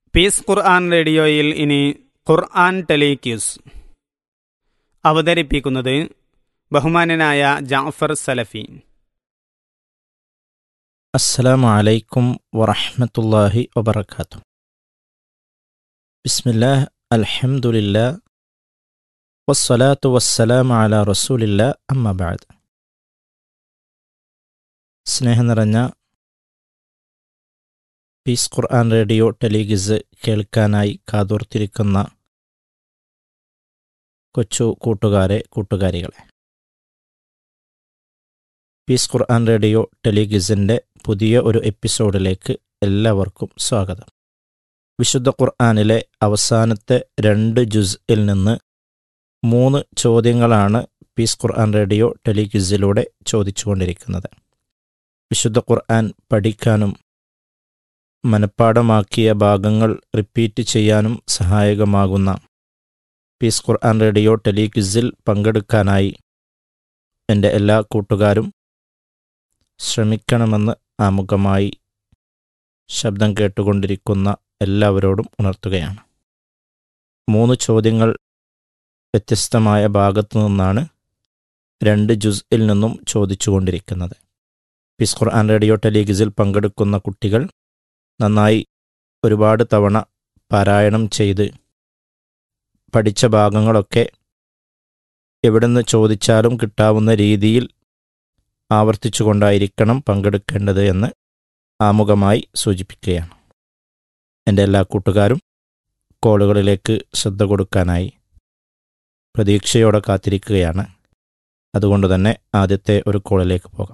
Piece ഖുർആൻ റേഡിയോയിൽ ഇനി ഖുർആൻ ടെലിക്യൂസ് അവതരിപ്പിക്കുന്നത് ബഹുമാനനായ ജാഫർ സലഫി السلام عليكم ورحمة الله وبركاته بسم الله الحمد لله والصلاة والسلام على رسول الله أما بعد സ്നേഹം നിറഞ്ഞ പീസ് ഖുർആൻ റേഡിയോ ടെലിഗിസ് കേൾക്കാനായി കാതോർത്തിരിക്കുന്ന കൊച്ചു കൂട്ടുകാരെ കൂട്ടുകാരികളെ പീസ് ഖുർആൻ റേഡിയോ ടെലിഗിസിൻ്റെ പുതിയ ഒരു എപ്പിസോഡിലേക്ക് എല്ലാവർക്കും സ്വാഗതം വിശുദ്ധ ഖുർആനിലെ അവസാനത്തെ രണ്ട് ജുസ്ഇൽ നിന്ന് മൂന്ന് ചോദ്യങ്ങളാണ് പീസ് ഖുർആൻ റേഡിയോ ടെലിഗിസിലൂടെ ചോദിച്ചുകൊണ്ടിരിക്കുന്നത് വിശുദ്ധ ഖുർആൻ പഠിക്കാനും മനഃപ്പാടമാക്കിയ ഭാഗങ്ങൾ റിപ്പീറ്റ് ചെയ്യാനും സഹായകമാകുന്ന പീസ് ഖുർആൻ റേഡിയോ ടെലിക്വിസിൽ പങ്കെടുക്കാനായി എൻ്റെ എല്ലാ കൂട്ടുകാരും ശ്രമിക്കണമെന്ന് ആമുഖമായി ശബ്ദം കേട്ടുകൊണ്ടിരിക്കുന്ന എല്ലാവരോടും ഉണർത്തുകയാണ് മൂന്ന് ചോദ്യങ്ങൾ വ്യത്യസ്തമായ ഭാഗത്തു നിന്നാണ് രണ്ട് ജുസ്ഇൽ നിന്നും ചോദിച്ചുകൊണ്ടിരിക്കുന്നത് പീസ് ഖുർആൻ റേഡിയോ ടെലിഗിസിൽ പങ്കെടുക്കുന്ന കുട്ടികൾ നന്നായി ഒരുപാട് തവണ പാരായണം ചെയ്ത് പഠിച്ച ഭാഗങ്ങളൊക്കെ എവിടുന്ന് ചോദിച്ചാലും കിട്ടാവുന്ന രീതിയിൽ ആവർത്തിച്ചുകൊണ്ടായിരിക്കണം പങ്കെടുക്കേണ്ടത് എന്ന് ആമുഖമായി സൂചിപ്പിക്കുകയാണ് എൻ്റെ എല്ലാ കൂട്ടുകാരും കോളുകളിലേക്ക് ശ്രദ്ധ കൊടുക്കാനായി പ്രതീക്ഷയോടെ കാത്തിരിക്കുകയാണ് അതുകൊണ്ട് തന്നെ ആദ്യത്തെ ഒരു കോളിലേക്ക് പോകാം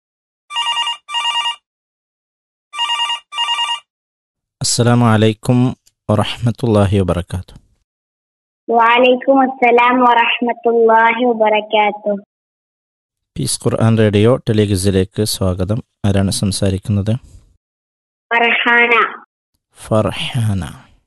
അസ്സലാമു അലൈക്കും വറഹ്മത്തുള്ളാഹി വബർക്കാത്തു വലൈക്കും അസ്സലാം വറഹ്മത്തുള്ളാഹി വബറകാതുഹു പീസ് ഖുർആൻ റേഡിയോ ടെലിഗിസിലേക്ക് സ്വാഗതം ആരാണ് സംസാരിക്കുന്നത് ഫർഹാന ഫർഹാന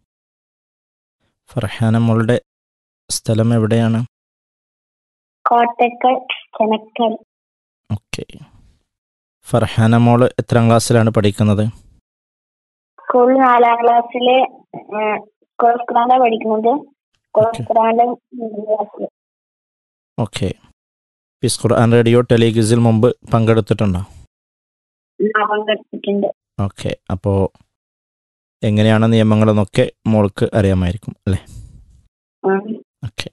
ഫർഹാന മോളുടെ സ്ഥലം എവിടെയാണ് കോട്ടക്കൽ ചെനക്കൽ ഓക്കെ ഫർഹാന മോള് എത്രാം ക്ലാസ്സിലാണ് പഠിക്കുന്നത് സ്കൂൾ നാലാം ക്ലാസ്സില് കോസ്ക്രാന്ത പഠിക്കുന്നത് കോസ്ക്രാന്ത ക്ലാസ്സിൽ ഓക്കെ പീസ് ഖുർആൻ റേഡിയോ ടെലിഗിസിൽ മുമ്പ് പങ്കെടുത്തിട്ടുണ്ടോ പങ്കെടുത്തിട്ടുണ്ട് ഓക്കെ അപ്പോൾ എങ്ങനെയാണ് നിയമങ്ങളെന്നൊക്കെ മോൾക്ക് അറിയാമായിരിക്കും അല്ലേ ഓക്കെ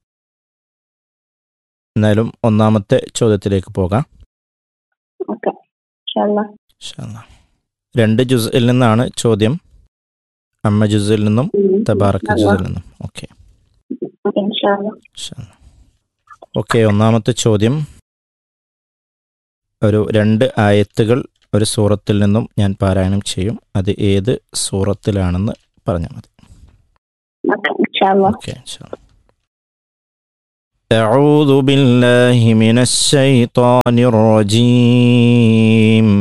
എന്നാലും ഒന്നാമത്തെ ചോദ്യത്തിലേക്ക് പോകാം ഓക്കെ ഇൻഷാല്ലാ ഇൻഷാ അല്ലാ. രണ്ട് ജുസിൽ നിന്നാണ് ചോദ്യം അമ്മ ജുസിൽ നിന്നും തബാറക്ക് ജുസിൽ നിന്നും ഓക്കെ ഓക്കെ ഇൻഷാല്ലാ ഇൻഷാ അല്ലാ. ഓക്കെ ഒന്നാമത്തെ ചോദ്യം ഒരു രണ്ട് ആയത്തുകൾ ഒരു സൂറത്തിൽ നിന്നും ഞാൻ പാരായണം ചെയ്യും അത് ഏത് സൂറത്തിലാണെന്ന് പറഞ്ഞാൽ മതി ഓക്കെ ഇൻഷാല്ലാ اوكي ان شاء الله اعوذ بالله من الشيطان الرجيم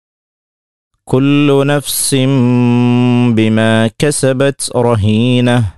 كل نفس بما كسبت رهينه